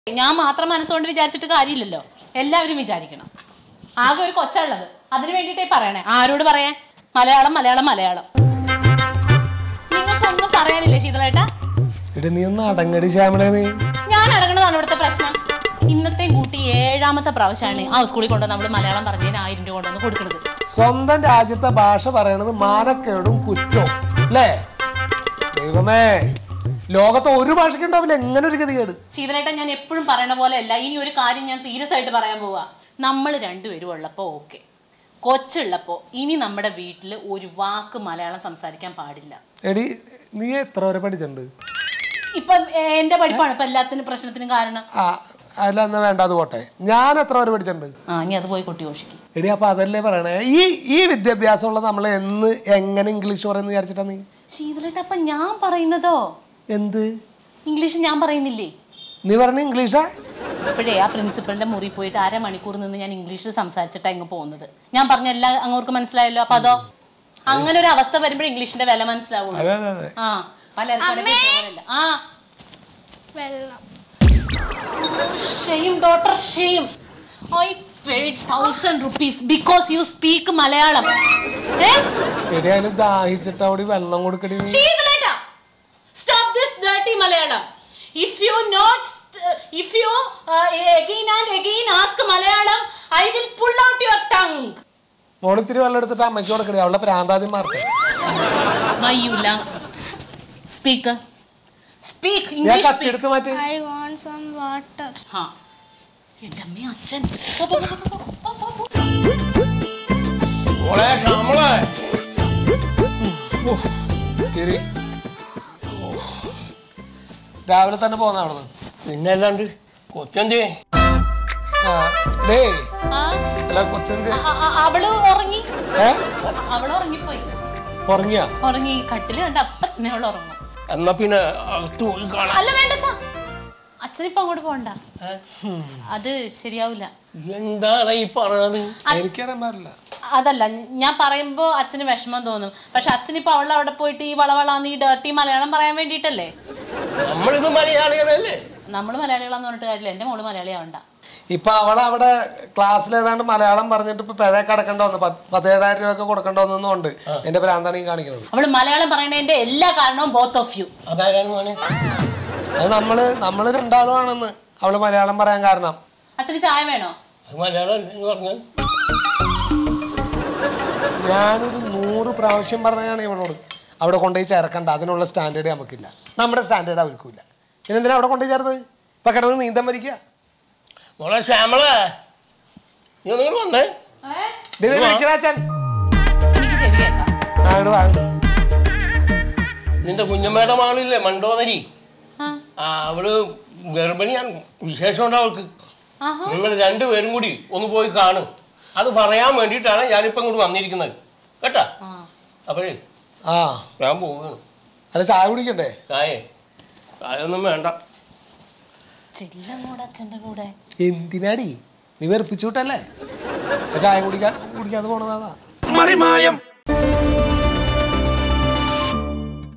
ഞാൻ മാത്രം മനസ്സുകൊണ്ട് വിചാരിച്ചിട്ട് കാര്യമില്ലല്ലോ എല്ലാവരും വിചാരിക്കണം ആകെ ഒരു കൊച്ചുള്ളത് അതിനു വേണ്ടിയിട്ടേ പറയണേ ആരോട് പറയാൻ മലയാളം മലയാളം മലയാളം നിങ്ങൾക്കൊന്നും പറയാനില്ലേ ശീതളേട്ടാ എടി നീ ഒന്ന് അടങ്ങടി ശ്യാമളെ നീ ഞാൻ അടങ്ങണതാണ് ഇവിടുത്തെ പ്രശ്നം ഇന്നത്തെയും കൂട്ടി ഏഴാമത്തെ പ്രാവശ്യമാണ് ആ സ്കൂളിൽ കൊണ്ടുവന്ന് നമ്മൾ മലയാളം പറഞ്ഞതിന് ആയിരം രൂപ കൊണ്ടുവന്ന് കൊടുക്കുന്നത് സ്വന്തം രാജ്യത്തെ ഭാഷ പറയണത് മാനക്കേടും കുറ്റവും അല്ലേ ദൈവമേ ലോകത്ത് ഒരു ഭാഷയ്ക്ക് ഉണ്ടാവില്ല എങ്ങനെ ഒരു ഗതികേട് ശീതളേട്ടൻ ഞാൻ എപ്പോഴും പറയണ പോലെ അല്ല ഇനി ഒരു കാര്യം ഞാൻ സീരിയസ് ആയിട്ട് പറയാൻ പോവാ നമ്മൾ രണ്ടുപേരും ഉള്ളപ്പോൾ ഓക്കെ കൊച്ചുള്ളപ്പോൾ ഇനി നമ്മുടെ വീട്ടിൽ ഒരു വാക്ക് മലയാളം സംസാരിക്കാൻ പാടില്ല എടി നീ എത്ര വരെ പഠിച്ചിട്ടുണ്ട് ഇപ്പൊ ഏ- എന്റെ പഠിപ്പാണ് ഇപ്പൊ എല്ലാത്തിനും പ്രശ്നത്തിനും കാരണം ആ അല്ല എന്നാ വേണ്ട അത് പോട്ടെ ഞാൻ എത്ര വരെ പഠിച്ചിട്ടുണ്ട് ആ ഇനി അത് പോയി കൊട്ടി ഘോഷിക്കും എടി അപ്പൊ അതല്ലേ പറയണേ ഈ ഈ വിദ്യാഭ്യാസമുള്ള നമ്മൾ എന്ന് എങ്ങനെ ഇംഗ്ലീഷ് പറയുന്ന വിചാരിച്ചിട്ടാ നീ ശീതളേട്ട അപ്പൊ ഞാൻ പറയുന്നതോ എന്ത് ഇംഗ്ലീഷ് ഞാൻ പറയുന്നില്ലേ നീ പറഞ്ഞ ഇംഗ്ലീഷാ ഇപ്പോഴേ ആ പ്രിൻസിപ്പളിന്റെ മുറി പോയിട്ട് അരമണിക്കൂർ നിന്ന് ഞാൻ ഇംഗ്ലീഷിൽ സംസാരിച്ചിട്ടാണ് ഇങ്ങ് പോകുന്നത് ഞാൻ പറഞ്ഞ എല്ലാം അങ്ങോട്ട് മനസ്സിലായല്ലോ അപ്പൊ അതോ അങ്ങനെ ഒരു അവസ്ഥ വരുമ്പോൾ ഇംഗ്ലീഷിന്റെ വില മനസ്സിലാവുള്ളൂ അതെ അതെ അതെ ആ പലർക്കും ആ വെള്ളം shame daughter shame I paid thousand rupees because you speak Malayalam ഏ എടി അതിന് ദാഹിച്ചിട്ട് അവിടെ വെള്ളം കൊടുക്കടി നീ. ശീതളേട്ടാ stop this dirty Malayalam if you not if you again and again ask Malayalam I will pull out your tongue മോള് ഇത്തിരി വെള്ളം എടുത്തിട്ട് അമ്മയ്ക്ക് കൊടുക്കടി അവളുടെ പ്രാന്താദ്യം മാറട്ടെ മയ്യൂല സ്പീക്ക് സ്പീക്ക് ഞാൻ ഇംഗ്ലീഷ് കത്തി എടുത്ത് മാറ്റി ഐ വാണ്ട് സം വാട്ടർ ഹാ എൻ്റെ അമ്മ അച്ഛൻ പോ, പോ, പോ, പോ, പോ, പോ, പോ. മോളെ ശ്യാമളെ ശരി രാവിലെ തന്നെ പോന്ന അവിടുന്ന് പിന്നെ അല്ലാണ്ട് കൊച്ചെന്തേ ആ ഡേ ആ, അല്ല കൊച്ചിന്റെ അ- അ- അവള് ഉറങ്ങി ഏ അവള് ഉറങ്ങിപ്പോയി ഉറങ്ങിയാ ഉറങ്ങി കട്ടില് കണ്ട അപ്പ തന്നെ അവൾ ഉറങ്ങും എന്നാ പിന്നെ അകത്ത് പോയി കാണാം അല്ല വേണ്ട അച്ഛാ അച്ഛനിപ്പോ അങ്ങോട്ട് പോണ്ട അത് ശരിയാവില്ല എന്താണ് ഈ പറയണത് എനിക്കറിയാൻ പാടില്ല അതല്ല ഞാൻ പറയുമ്പോ അച്ഛന് വിഷമം തോന്നും പക്ഷെ അച്ഛനിപ്പോ അവളുടെ അവിടെ പോയിട്ട് ഈ വളവളാന്ന് ഈ ഡേർട്ടി മലയാളം പറയാൻ വേണ്ടിയിട്ടല്ലേ നമ്മളിത് മലയാളികളല്ലേ നമ്മൾ മലയാളികളാന്ന് പറഞ്ഞിട്ട് കാര്യമില്ല എന്റെ മോള് മലയാളിയാവണ്ട ഇപ്പൊ അവള് അവിടെ ക്ലാസ്സിൽ ഏതാണ്ട് മലയാളം പറഞ്ഞിട്ട് ഇപ്പൊ പിഴ കടക്കേണ്ട വന്നു പത്ത് പതിനേഴായിരം രൂപ ഒക്കെ കൊടുക്കേണ്ട വന്നുകൊണ്ട് എന്റെ ഭ്രാന്താണ് ഈ കാണിക്കുന്നത് അവള് മലയാളം പറയണതിന്റെ എല്ലാ കാരണവും ബോത്ത് ഓഫ് യു അതാരാണ് മോനെ അത് നമ്മള് നമ്മള് രണ്ടാളും ആണെന്ന് അവള് മലയാളം പറയാൻ കാരണം അച്ഛന് ചായ വേണോ അത് മലയാളം എന്ന് പറഞ്ഞാൽ ഞാനൊരു നൂറ് പ്രാവശ്യം പറഞ്ഞാണ് ഇവളോട് അവിടെ കൊണ്ടുപോയി ചേർക്കണ്ട അതിനുള്ള സ്റ്റാൻഡേർഡ് നമുക്കില്ല നമ്മുടെ സ്റ്റാൻഡേർഡ് അവർക്കില്ല പിന്നെ എന്തിനാ അവിടെ കൊണ്ടുപോയി ചേർത്തത് ഇപ്പൊ കിടന്ന് നീന്തം മരിക്കുക മോളെ ശ്യാമളെ നീ ഒന്നും വന്നേ അച്ഛൻ എനിക്ക് ചെവി കേൾക്കാം ആ, ഇങ്ങട് വാ. നിന്റെ കുഞ്ഞമ്മയുടെ മകളില്ലേ മണ്ടോദരി ആ. ആ അവള് ഗർഭിണിയാണ് വിശേഷമുണ്ട് അവൾക്ക് ആഹാ. നിങ്ങൾ രണ്ടുപേരും കൂടി ഒന്ന് പോയി കാണും അത് പറയാൻ വേണ്ടിയിട്ടാണ് ഞാനിപ്പം ഇങ്ങോട്ട് വന്നിരിക്കുന്നത് കേട്ടാ ആ. അപ്പോഴേ ആ ഞാൻ പോവുകയാണ് അല്ല ചായ കുടിക്കണ്ടേ ചായേ ചായൊന്നും വേണ്ട ചെല്ലങ്ങോട് അച്ഛന്റെ കൂടെ എന്തിനാടി നീ വെറുപ്പിച്ചു വിട്ടല്ലേ ആ ചായ കുടിക്കാൻ കുടിക്കാതെ പോണതാ മറിമായം